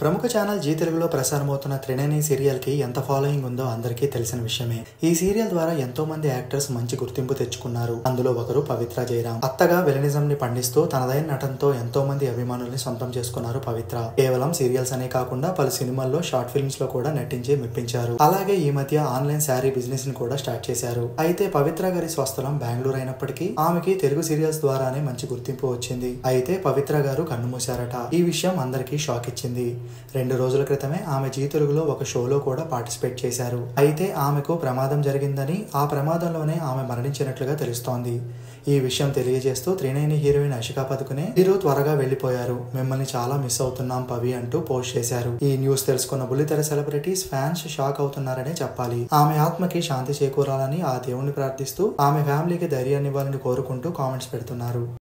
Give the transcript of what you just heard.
ప్రముఖ channel G తెలుగులో ప్రసారమవుతున్న త్రినేని serial కి ఎంత ఫాలోయింగ్ ఉందో అందరికీ తెలిసిన విషయమే ఈ సీరియల్ ద్వారా ఎంతో మంది యాక్టర్స్ మంచి గుర్తింపు తెచ్చుకున్నారు అందులో ఒకరు పవిత్ర జయరాం అత్తగా విలనిజం ని పండిస్తూ తనదైన నటనతో ఎంతో మంది అభిమానుల్ని సొంతం చేసుకున్నారు పవిత్ర కేవలం సీరియల్స్ అనే కాకుండా పలు సినిమాల్లో షార్ట్ ఫిల్మ్స్ లో కూడా నటించి మెప్పించారు అలాగే ఈ మధ్య ఆన్లైన్ శారీ బిజినెస్ ని కూడా స్టార్ట్ చేశారు అయితే పవిత్ర గారి స్వస్థలం బెంగళూరు అయినప్పటికీ ఆమెకి తెలుగు సీరియల్స్ ద్వారానే మంచి గుర్తింపు వచ్చింది అయితే పవిత్ర గారు కన్నుమూశారట ఈ విషయం అందరికీ షాక్ ఇచ్చింది రెండు రోజుల క్రితమే ఆమె జీ తెలుగులో ఒక షోలో కూడా పార్టిసిపేట్ చేశారు అయితే ఆమెకు ప్రమాదం జరిగిందని ఆ ప్రమాదంలోనే ఆమె మరణించినట్లుగా తెలుస్తోంది ఈ విషయం తెలియజేస్తూ త్రినేని హీరోయిన్ అషికా పదుకునే మీరు త్వరగా వెళ్లిపోయారు మిమ్మల్ని చాలా మిస్ అవుతున్నాం పవి అంటూ పోస్ట్ చేశారు ఈ న్యూస్ తెలుసుకున్న బుల్లితెర సెలబ్రిటీస్ ఫ్యాన్స్ షాక్ అవుతున్నారనే చెప్పాలి ఆమె ఆత్మకి శాంతి చేకూరాలని ఆ దేవుణ్ణి ప్రార్థిస్తూ ఆమె ఫ్యామిలీకి ధైర్యాన్ని ఇవ్వాలని కోరుకుంటూ కామెంట్స్ పెడుతున్నారు